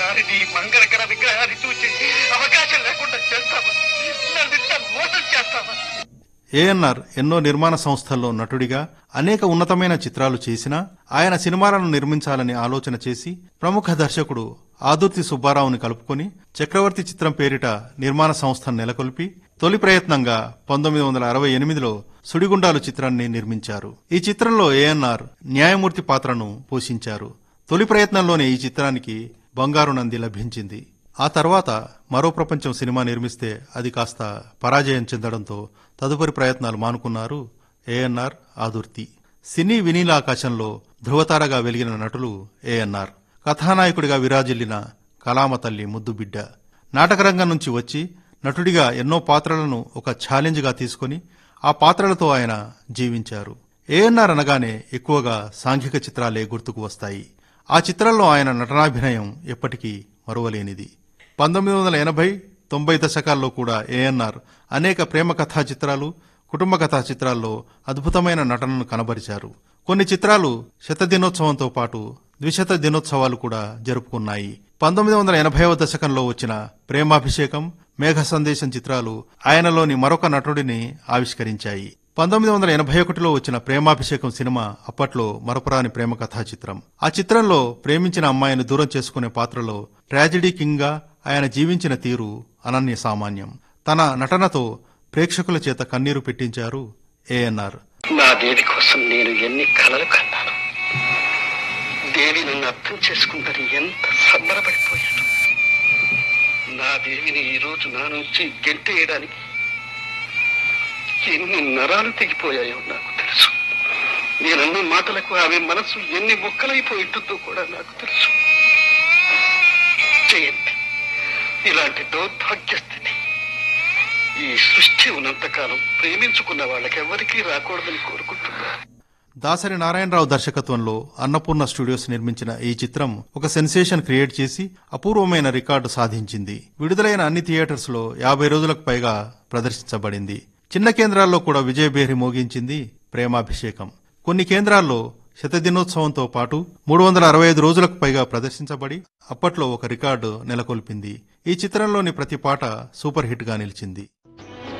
ఒక్కసారి నీ మంగళకర విగ్రహాన్ని చూసి అవకాశం లేకుండా చేస్తావా నన్ను ఇంత మోసం చేస్తావా ఏఎన్ఆర్ ఎన్నో నిర్మాణ సంస్థల్లో నటుడిగా అనేక ఉన్నతమైన చిత్రాలు చేసినా ఆయన సినిమాలను నిర్మించాలని ఆలోచన చేసి ప్రముఖ దర్శకుడు ఆదుర్తి సుబ్బారావుని కలుపుకొని చక్రవర్తి చిత్రం పేరిట నిర్మాణ సంస్థను నెలకొల్పి తొలి ప్రయత్నంగా పంతొమ్మిది వందల అరవై ఎనిమిదిలో సుడిగుండాలు చిత్రాన్ని నిర్మించారు ఈ చిత్రంలో ఏఎన్ఆర్ న్యాయమూర్తి పాత్రను పోషించారు తొలి ప్రయత్నంలోనే ఈ చిత్రానికి బంగారు నంది లభించింది ఆ తర్వాత మరో ప్రపంచం సినిమా నిర్మిస్తే అది కాస్త పరాజయం చెందడంతో తదుపరి ప్రయత్నాలు మానుకున్నారు ఏఎన్ఆర్ ఆదుర్తి సినీ వినీలాకాశంలో ధృవతారగా వెలిగిన నటులు ఏఎన్ఆర్ కథానాయకుడిగా విరాజిల్లిన కలామ తల్లి ముద్దుబిడ్డ నాటకరంగం నుంచి వచ్చి నటుడిగా ఎన్నో పాత్రలను ఒక ఛాలెంజ్గా తీసుకొని ఆ పాత్రలతో ఆయన జీవించారు ఏఎన్ఆర్ అనగానే ఎక్కువగా సాంఘిక చిత్రాలే గుర్తుకు వస్తాయి ఆ చిత్రంలో ఆయన నటనాభినయం ఎప్పటికీ మరువలేనిది పంతొమ్మిది వందల ఎనభై తొంభై దశకాల్లో కూడా ఏఎన్ఆర్ అనేక ప్రేమ కథా చిత్రాలు కుటుంబ కథా చిత్రాల్లో అద్భుతమైన నటనను కనబరిచారు కొన్ని చిత్రాలు శత దినోత్సవంతో పాటు ద్విశత దినోత్సవాలు కూడా జరుపుకున్నాయి పంతొమ్మిది వందల ఎనభైవ దశకంలో వచ్చిన ప్రేమాభిషేకం మేఘ సందేశం చిత్రాలు ఆయనలోని మరొక నటుడిని ఆవిష్కరించాయి పంతొమ్మిది వందల ఎనభై ఒకటిలో వచ్చిన ప్రేమాభిషేకం సినిమా అప్పట్లో మరపురాని ప్రేమ కథా చిత్రం ఆ చిత్రంలో ప్రేమించిన అమ్మాయిని దూరం చేసుకునే పాత్రలో ట్రాజెడీ కింగ్ గా ఆయన జీవించిన తీరు అనన్య సామాన్యం తన నటనతో ప్రేక్షకుల చేత కన్నీరు పెట్టించారు ఏఎన్ఆర్ నా దేవి కోసం నేను ఎన్ని కలలు కన్నాను దేవి నన్ను అర్థం చేసుకుందని ఎంత సంబరపడిపోయాను నా దేవిని ఈ రోజు నా నుంచి గెంటేయడానికి ఎన్ని నరాలు తెగిపోయాయో నాకు తెలుసు నేనన్న మాటలకు ఆమె మనసు ఎన్ని ముక్కలైపోయి ఉంటుందో కూడా నాకు తెలుసు చేయండి ఇలాంటి దౌర్భాగ్య స్థితి ఈ సృష్టి ఉన్నంతకాలం ప్రేమించుకున్న వాళ్ళకెవ్వరికీ రాకూడదని కోరుకుంటున్నాను దాసరి నారాయణరావు దర్శకత్వంలో అన్నపూర్ణ స్టూడియోస్ నిర్మించిన ఈ చిత్రం ఒక సెన్సేషన్ క్రియేట్ చేసి అపూర్వమైన రికార్డు సాధించింది విడుదలైన అన్ని థియేటర్స్ లో యాభై రోజులకు పైగా ప్రదర్శించబడింది చిన్న కేంద్రాల్లో కూడా విజయబేరి మోగించింది ప్రేమాభిషేకం కొన్ని కేంద్రాల్లో శతదినోత్సవంతో పాటు మూడు వందల అరవై ఐదు రోజులకు పైగా ప్రదర్శించబడి అప్పట్లో ఒక రికార్డు నెలకొల్పింది ఈ చిత్రంలోని ప్రతి పాట సూపర్ హిట్ గా నిలిచింది